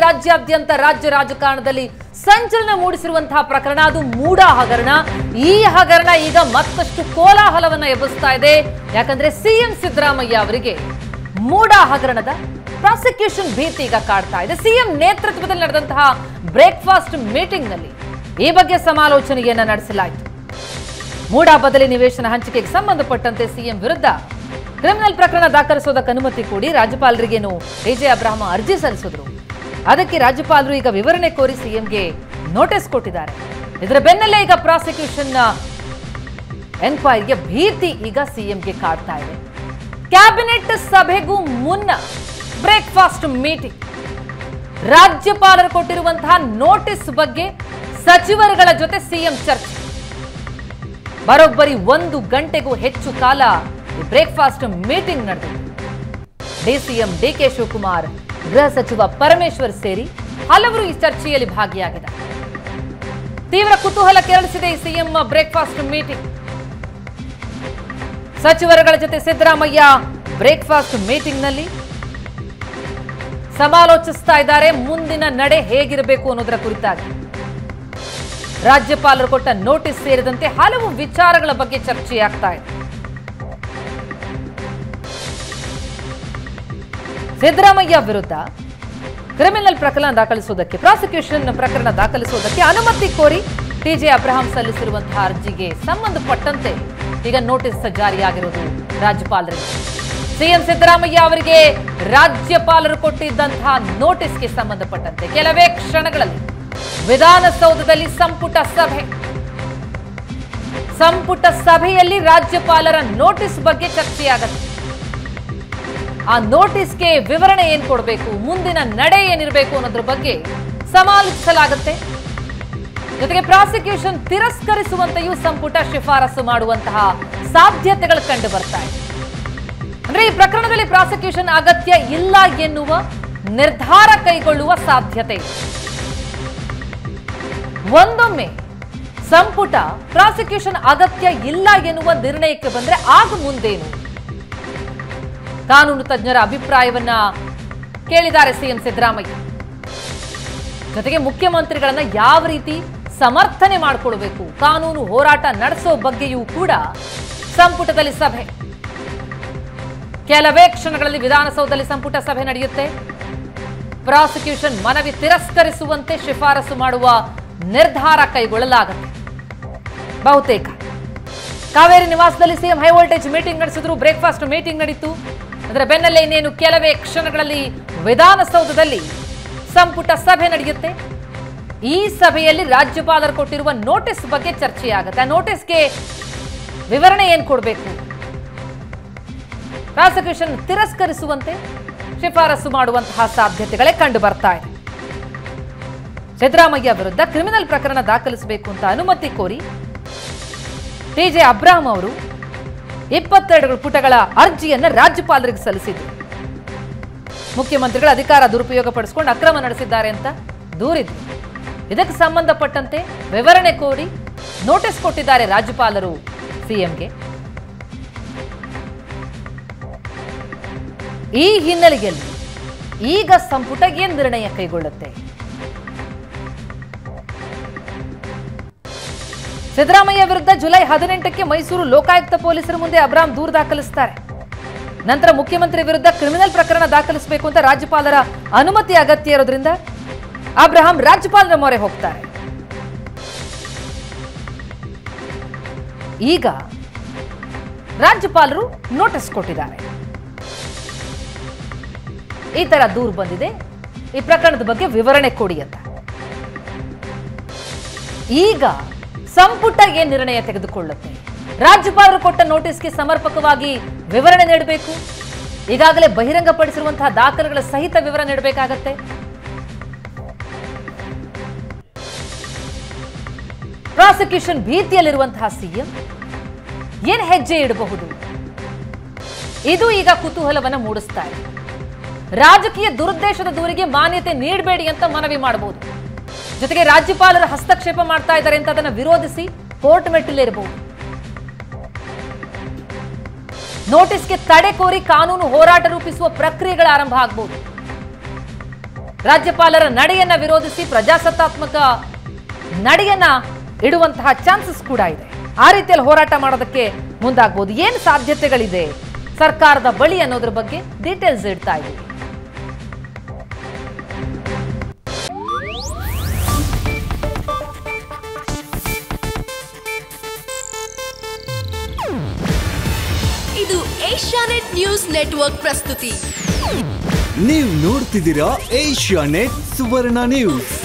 ರಾಜ್ಯಾದ್ಯಂತ ರಾಜ್ಯ ರಾಜಕಾರಣದಲ್ಲಿ ಸಂಚಲನ ಮೂಡಿಸಿರುವಂತಹ ಪ್ರಕರಣ ಅದು ಮೂಡ ಹಗರಣ ಈ ಹಗರಣ ಈಗ ಮತ್ತಷ್ಟು ಕೋಲಾಹಲವನ್ನ ಎಬ್ಬಿಸ್ತಾ ಇದೆ ಯಾಕಂದ್ರೆ ಸಿಎಂ ಸಿದ್ದರಾಮಯ್ಯ ಅವರಿಗೆ ಮೂಡ ಹಗರಣದ ಪ್ರಾಸಿಕ್ಯೂಷನ್ ಭೀತಿ ಈಗ ಕಾಡ್ತಾ ಇದೆ ಸಿಎಂ ನೇತೃತ್ವದಲ್ಲಿ ನಡೆದಂತಹ ಬ್ರೇಕ್ಫಾಸ್ಟ್ ಮೀಟಿಂಗ್ ನಲ್ಲಿ ಈ ಬಗ್ಗೆ ಸಮಾಲೋಚನೆಯನ್ನ ನಡೆಸಲಾಯಿತು ಮೂಡ ಬದಲಿ ನಿವೇಶನ ಹಂಚಿಕೆಗೆ ಸಂಬಂಧಪಟ್ಟಂತೆ ಸಿಎಂ ವಿರುದ್ಧ ಕ್ರಿಮಿನಲ್ ಪ್ರಕರಣ ದಾಖಲಿಸೋದಕ್ಕೆ ಅನುಮತಿ ಕೊಡಿ ರಾಜ್ಯಪಾಲರಿಗೇನು ಎಜೆ ಅಬ್ರಾಹಂ ಅರ್ಜಿ ಸಲ್ಲಿಸಿದ್ರು ಅದಕ್ಕೆ ರಾಜ್ಯಪಾಲರು ಈಗ ವಿವರಣೆ ಕೋರಿ ಸಿಎಂಗೆ ನೋಟಿಸ್ ಕೊಟ್ಟಿದ್ದಾರೆ ಇದರ ಬೆನ್ನಲ್ಲೇ ಈಗ ಪ್ರಾಸಿಕ್ಯೂಷನ್ ಎನ್ಕ್ವೈರಿಗೆ ಭೀತಿ ಈಗ ಸಿಎಂಗೆ ಕಾಡ್ತಾ ಇದೆ ಕ್ಯಾಬಿನೆಟ್ ಸಭೆಗೂ ಮುನ್ನ ಬ್ರೇಕ್ಫಾಸ್ಟ್ ಮೀಟಿಂಗ್ ರಾಜ್ಯಪಾಲರು ಕೊಟ್ಟಿರುವಂತಹ ನೋಟಿಸ್ ಬಗ್ಗೆ ಸಚಿವರುಗಳ ಜೊತೆ ಸಿಎಂ ಚರ್ಚೆ ಬರೋಬ್ಬರಿ ಒಂದು ಗಂಟೆಗೂ ಹೆಚ್ಚು ಕಾಲ ಈ ಬ್ರೇಕ್ಫಾಸ್ಟ್ ಮೀಟಿಂಗ್ ನಡೆದಿದೆ ಡಿಸಿಎಂ ಡಿಕೆ ಶಿವಕುಮಾರ್ ಗೃಹ ಸಚಿವ ಪರಮೇಶ್ವರ್ ಸೇರಿ ಹಲವರು ಈ ಚರ್ಚೆಯಲ್ಲಿ ಭಾಗಿಯಾಗಿದ್ದಾರೆ ತೀವ್ರ ಕುತೂಹಲ ಕೆರಳಿಸಿದೆ ಈ ಸಿಎಂ ಬ್ರೇಕ್ಫಾಸ್ಟ್ ಮೀಟಿಂಗ್ ಸಚಿವರುಗಳ ಜೊತೆ ಸಿದ್ದರಾಮಯ್ಯ ಬ್ರೇಕ್ಫಾಸ್ಟ್ ಮೀಟಿಂಗ್ನಲ್ಲಿ ಸಮಾಲೋಚಿಸ್ತಾ ಇದ್ದಾರೆ ಮುಂದಿನ ನಡೆ ಹೇಗಿರಬೇಕು ಅನ್ನೋದರ ಕುರಿತಾಗಿ ರಾಜ್ಯಪಾಲರು ಕೊಟ್ಟ ನೋಟಿಸ್ ಸೇರಿದಂತೆ ಹಲವು ವಿಚಾರಗಳ ಬಗ್ಗೆ ಚರ್ಚೆಯಾಗ್ತಾ ಇದೆ ಸಿದ್ದರಾಮಯ್ಯ ವಿರುದ್ಧ ಕ್ರಿಮಿನಲ್ ಪ್ರಕರಣ ದಾಖಲಿಸುವುದಕ್ಕೆ ಪ್ರಾಸಿಕ್ಯೂಷನ್ ಪ್ರಕರಣ ದಾಖಲಿಸುವುದಕ್ಕೆ ಅನುಮತಿ ಕೋರಿ ಟಿಜೆ ಅಬ್ರಹಾಂ ಸಲ್ಲಿಸಿರುವಂತಹ ಅರ್ಜಿಗೆ ಸಂಬಂಧಪಟ್ಟಂತೆ ಈಗ ನೋಟಿಸ್ ಜಾರಿಯಾಗಿರುವುದು ರಾಜ್ಯಪಾಲರಿಗೆ ಸಿಎಂ ಸಿದ್ದರಾಮಯ್ಯ ಅವರಿಗೆ ರಾಜ್ಯಪಾಲರು ಕೊಟ್ಟಿದ್ದಂತಹ ನೋಟಿಸ್ಗೆ ಸಂಬಂಧಪಟ್ಟಂತೆ ಕೆಲವೇ ಕ್ಷಣಗಳಲ್ಲಿ ವಿಧಾನಸೌಧದಲ್ಲಿ ಸಂಪುಟ ಸಭೆ ಸಂಪುಟ ಸಭೆಯಲ್ಲಿ ರಾಜ್ಯಪಾಲರ ನೋಟಿಸ್ ಬಗ್ಗೆ ಚರ್ಚೆಯಾಗತ್ತೆ ಆ ನೋಟಿಸ್ಗೆ ವಿವರಣೆ ಏನ್ ಕೊಡಬೇಕು ಮುಂದಿನ ನಡೆ ಏನಿರಬೇಕು ಅನ್ನೋದ್ರ ಬಗ್ಗೆ ಸಮಾಲೋಚಿಸಲಾಗುತ್ತೆ ಜೊತೆಗೆ ಪ್ರಾಸಿಕ್ಯೂಷನ್ ತಿರಸ್ಕರಿಸುವಂತೆಯೂ ಸಂಪುಟ ಶಿಫಾರಸು ಮಾಡುವಂತಹ ಸಾಧ್ಯತೆಗಳು ಕಂಡು ಬರ್ತಾ ಇದೆ ಅಂದ್ರೆ ಈ ಪ್ರಕರಣದಲ್ಲಿ ಪ್ರಾಸಿಕ್ಯೂಷನ್ ಅಗತ್ಯ ಇಲ್ಲ ಎನ್ನುವ ನಿರ್ಧಾರ ಕೈಗೊಳ್ಳುವ ಸಾಧ್ಯತೆ ಇದೆ ಒಂದೊಮ್ಮೆ ಸಂಪುಟ ಪ್ರಾಸಿಕ್ಯೂಷನ್ ಅಗತ್ಯ ಇಲ್ಲ ಎನ್ನುವ ನಿರ್ಣಯಕ್ಕೆ ಬಂದ್ರೆ ಆಗ ಮುಂದೇನು ಕಾನೂನು ತಜ್ಞರ ಅಭಿಪ್ರಾಯವನ್ನ ಕೇಳಿದ್ದಾರೆ ಸಿಎಂ ಸಿದ್ದರಾಮಯ್ಯ ಜೊತೆಗೆ ಮುಖ್ಯಮಂತ್ರಿಗಳನ್ನ ಯಾವ ರೀತಿ ಸಮರ್ಥನೆ ಮಾಡಿಕೊಳ್ಬೇಕು ಕಾನೂನು ಹೋರಾಟ ನಡೆಸೋ ಬಗ್ಗೆಯೂ ಕೂಡ ಸಂಪುಟದಲ್ಲಿ ಸಭೆ ಕೆಲವೇ ಕ್ಷಣಗಳಲ್ಲಿ ವಿಧಾನಸೌಧದಲ್ಲಿ ಸಂಪುಟ ಸಭೆ ನಡೆಯುತ್ತೆ ಪ್ರಾಸಿಕ್ಯೂಷನ್ ಮನವಿ ತಿರಸ್ಕರಿಸುವಂತೆ ಶಿಫಾರಸು ಮಾಡುವ ನಿರ್ಧಾರ ಕೈಗೊಳ್ಳಲಾಗುತ್ತೆ ಬಹುತೇಕ ಕಾವೇರಿ ನಿವಾಸದಲ್ಲಿ ಸಿಎಂ ಹೈ ವೋಲ್ಟೇಜ್ ಮೀಟಿಂಗ್ ನಡೆಸಿದ್ರು ಬ್ರೇಕ್ಫಾಸ್ಟ್ ಮೀಟಿಂಗ್ ನಡೀತು ಅದರ ಬೆನ್ನಲ್ಲೇ ಇನ್ನೇನು ಕೆಲವೇ ಕ್ಷಣಗಳಲ್ಲಿ ವಿಧಾನಸೌಧದಲ್ಲಿ ಸಂಪುಟ ಸಭೆ ನಡೆಯುತ್ತೆ ಈ ಸಭೆಯಲ್ಲಿ ರಾಜ್ಯಪಾಲರು ಕೊಟ್ಟಿರುವ ನೋಟಿಸ್ ಬಗ್ಗೆ ಚರ್ಚೆಯಾಗುತ್ತೆ ಆ ನೋಟಿಸ್ಗೆ ವಿವರಣೆ ಏನ್ ಕೊಡಬೇಕು ಪ್ರಾಸಿಕ್ಯೂಷನ್ ತಿರಸ್ಕರಿಸುವಂತೆ ಶಿಫಾರಸು ಮಾಡುವಂತಹ ಸಾಧ್ಯತೆಗಳೇ ಕಂಡು ಬರ್ತಾ ಇದೆ ಸಿದ್ದರಾಮಯ್ಯ ವಿರುದ್ಧ ಕ್ರಿಮಿನಲ್ ಪ್ರಕರಣ ದಾಖಲಿಸಬೇಕು ಅಂತ ಅನುಮತಿ ಕೋರಿ ಟಿಜೆ ಅಬ್ರಾಹಂ ಅವರು ಇಪ್ಪತ್ತೆರಡು ಪುಟಗಳ ಅರ್ಜಿಯನ್ನ ರಾಜ್ಯಪಾಲರಿಗೆ ಸಲ್ಲಿಸಿದ್ರು ಮುಖ್ಯಮಂತ್ರಿಗಳ ಅಧಿಕಾರ ದುರುಪಯೋಗ ಪಡಿಸಿಕೊಂಡು ಅಕ್ರಮ ನಡೆಸಿದ್ದಾರೆ ಅಂತ ದೂರಿದ್ರು ಇದಕ್ಕೆ ಸಂಬಂಧಪಟ್ಟಂತೆ ವಿವರಣೆ ಕೋರಿ ನೋಟಿಸ್ ಕೊಟ್ಟಿದ್ದಾರೆ ರಾಜ್ಯಪಾಲರು ಸಿಎಂಗೆ ಈ ಹಿನ್ನೆಲೆಯಲ್ಲಿ ಈಗ ಸಂಪುಟ ಏನ್ ನಿರ್ಣಯ ಕೈಗೊಳ್ಳುತ್ತೆ ಸಿದ್ದರಾಮಯ್ಯ ವಿರುದ್ಧ ಜುಲೈ ಹದಿನೆಂಟಕ್ಕೆ ಮೈಸೂರು ಲೋಕಾಯುಕ್ತ ಪೊಲೀಸರ ಮುಂದೆ ಅಬ್ರಾಂ ದೂರು ದಾಖಲಿಸುತ್ತಾರೆ ನಂತರ ಮುಖ್ಯಮಂತ್ರಿ ವಿರುದ್ಧ ಕ್ರಿಮಿನಲ್ ಪ್ರಕರಣ ದಾಖಲಿಸಬೇಕು ಅಂತ ರಾಜ್ಯಪಾಲರ ಅನುಮತಿ ಅಗತ್ಯ ಇರೋದ್ರಿಂದ ಅಬ್ರಹಾಂ ರಾಜ್ಯಪಾಲರ ಮೊರೆ ಹೋಗ್ತಾರೆ ಈಗ ರಾಜ್ಯಪಾಲರು ನೋಟಿಸ್ ಕೊಟ್ಟಿದ್ದಾರೆ ಈ ತರ ದೂರು ಬಂದಿದೆ ಈ ಪ್ರಕರಣದ ಬಗ್ಗೆ ವಿವರಣೆ ಕೊಡಿ ಅಂತ ಈಗ ಸಂಪುಟ ಏನ್ ನಿರ್ಣಯ ತೆಗೆದುಕೊಳ್ಳುತ್ತೆ ರಾಜ್ಯಪಾಲರು ಕೊಟ್ಟ ನೋಟಿಸ್ಗೆ ಸಮರ್ಪಕವಾಗಿ ವಿವರಣೆ ನೀಡಬೇಕು ಈಗಾಗಲೇ ಬಹಿರಂಗಪಡಿಸಿರುವಂತಹ ದಾಖಲೆಗಳ ಸಹಿತ ವಿವರ ನೀಡಬೇಕಾಗತ್ತೆ ಪ್ರಾಸಿಕ್ಯೂಷನ್ ಭೀತಿಯಲ್ಲಿರುವಂತಹ ಸಿಎಂ ಏನ್ ಹೆಜ್ಜೆ ಇಡಬಹುದು ಇದು ಈಗ ಕುತೂಹಲವನ್ನ ಮೂಡಿಸ್ತಾ ಇದೆ ರಾಜಕೀಯ ದುರುದ್ದೇಶದ ದೂರಿಗೆ ಮಾನ್ಯತೆ ನೀಡಬೇಡಿ ಅಂತ ಮನವಿ ಮಾಡಬಹುದು ಜೊತೆಗೆ ರಾಜ್ಯಪಾಲರ ಹಸ್ತಕ್ಷೇಪ ಮಾಡ್ತಾ ಇದ್ದಾರೆ ಅಂತ ಅದನ್ನ ವಿರೋಧಿಸಿ ಕೋರ್ಟ್ ಮೆಟ್ಟಿಲೇರಬಹುದು ನೋಟಿಸ್ಗೆ ತಡೆ ಕೋರಿ ಕಾನೂನು ಹೋರಾಟ ರೂಪಿಸುವ ಪ್ರಕ್ರಿಯೆಗಳ ಆರಂಭ ಆಗಬಹುದು ರಾಜ್ಯಪಾಲರ ನಡೆಯನ್ನ ವಿರೋಧಿಸಿ ಪ್ರಜಾಸತ್ತಾತ್ಮಕ ನಡೆಯನ್ನ ಇಡುವಂತಹ ಚಾನ್ಸಸ್ ಕೂಡ ಇದೆ ಆ ರೀತಿಯಲ್ಲಿ ಹೋರಾಟ ಮಾಡೋದಕ್ಕೆ ಮುಂದಾಗ್ಬೋದು ಏನು ಸಾಧ್ಯತೆಗಳಿದೆ ಸರ್ಕಾರದ ಬಳಿ ಅನ್ನೋದ್ರ ಬಗ್ಗೆ ಡೀಟೇಲ್ಸ್ ಇಡ್ತಾ ಇದ್ದೀವಿ ಇದು ಏಷ್ಯಾನೆಟ್ ನ್ಯೂಸ್ ನೆಟ್ವರ್ಕ್ ಪ್ರಸ್ತುತಿ ನೀವು ನೋಡ್ತಿದ್ದೀರಾ ಏಷ್ಯಾ ನೆಟ್ ಸುವರ್ಣ ನ್ಯೂಸ್